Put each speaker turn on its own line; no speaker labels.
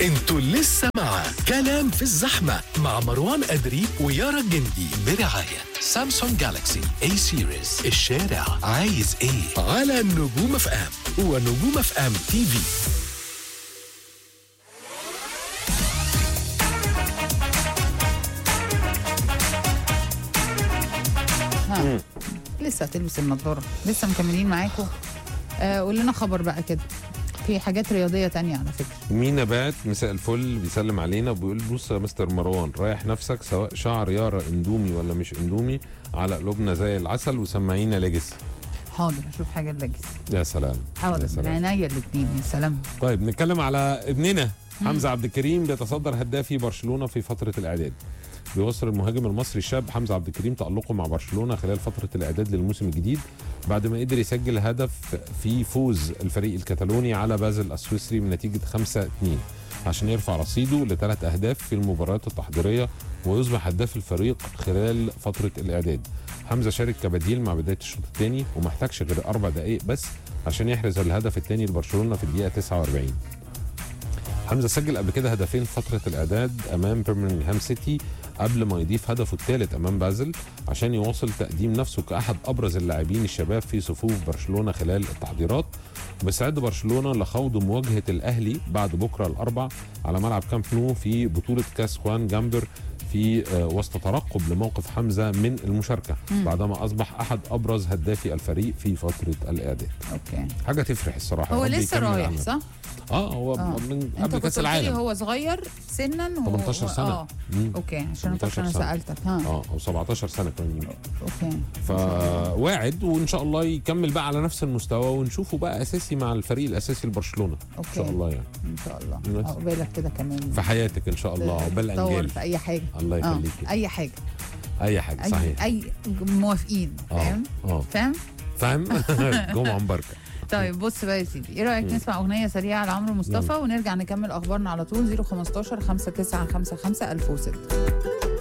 انتوا لسه مع كلام في الزحمة مع مروان أدري ويارا الجندي برعاية سامسونج جالاكسي اي سيريز الشارع عايز ايه على نجوم اف ام ونجوم اف ام تي في
ها لسه هتلبس النضاره لسه مكملين معاكم آه قول لنا خبر بقى كده في حاجات رياضيه تانية على فكره
مينا بات مساء الفل بيسلم علينا وبيقول بص يا مستر مروان رايح نفسك سواء شعر يارا اندومي ولا مش اندومي على قلوبنا زي العسل وسمعينا ليجاسي
حاضر اشوف حاجه لجس
يا سلام
حاضر
يا
من
سلام
عينيا الاثنين يا سلام
طيب نتكلم على ابننا حمزه عبد الكريم بيتصدر هدافي برشلونه في فتره الاعداد بيوصل المهاجم المصري الشاب حمزه عبد الكريم تألقه مع برشلونه خلال فتره الاعداد للموسم الجديد بعد ما قدر يسجل هدف في فوز الفريق الكتالوني على بازل السويسري بنتيجه 5 2 عشان يرفع رصيده لثلاث اهداف في المباريات التحضيريه ويصبح هداف الفريق خلال فتره الاعداد حمزه شارك كبديل مع بدايه الشوط الثاني وما احتاجش غير اربع دقائق بس عشان يحرز الهدف الثاني لبرشلونه في الدقيقه 49 حمزه سجل قبل كده هدفين في فتره الاعداد امام بيرمنغهام سيتي قبل ما يضيف هدفه الثالث امام بازل عشان يواصل تقديم نفسه كاحد ابرز اللاعبين الشباب في صفوف برشلونه خلال التحضيرات وبيستعد برشلونه لخوض مواجهه الاهلي بعد بكره الاربع على ملعب كامب نو في بطوله كاس خوان جامبر في آه، وسط ترقب لموقف حمزه من المشاركه بعدما اصبح احد ابرز هدافي الفريق في فتره الاعداد
اوكي
حاجه تفرح الصراحه
هو
يا رب
لسه
يكمل
رايح
عنها.
صح؟
اه هو
آه.
من
انت
قبل
كنت
كاس
قلت لي
العالم
هو صغير سنا و...
18 سنة.
اه
مم.
اوكي عشان انا فاكره
18
انا
سنة.
سالتك ها
اه او 17 سنه كمان يمكن
اوكي
فواعد وان شاء الله يكمل بقى على نفس المستوى ونشوفه بقى اساسي مع الفريق الاساسي لبرشلونه ان شاء
اوكي
الله يعني
ان شاء الله
بس.
عقبالك كده كمان
في حياتك ان شاء الله عقبال
تطور
انجال
في اي حاجه
الله
آه،
يخليكي
اي حاجه
اي حاجه
اي
صحيح
اي موافقين
اه
فاهم
اه
فاهم
فاهم جمعه مباركه
طيب بص بقى يا سيدي ايه رايك نسمع اغنيه سريعه لعمرو مصطفى ونرجع نكمل اخبارنا على طول 015 5955 1006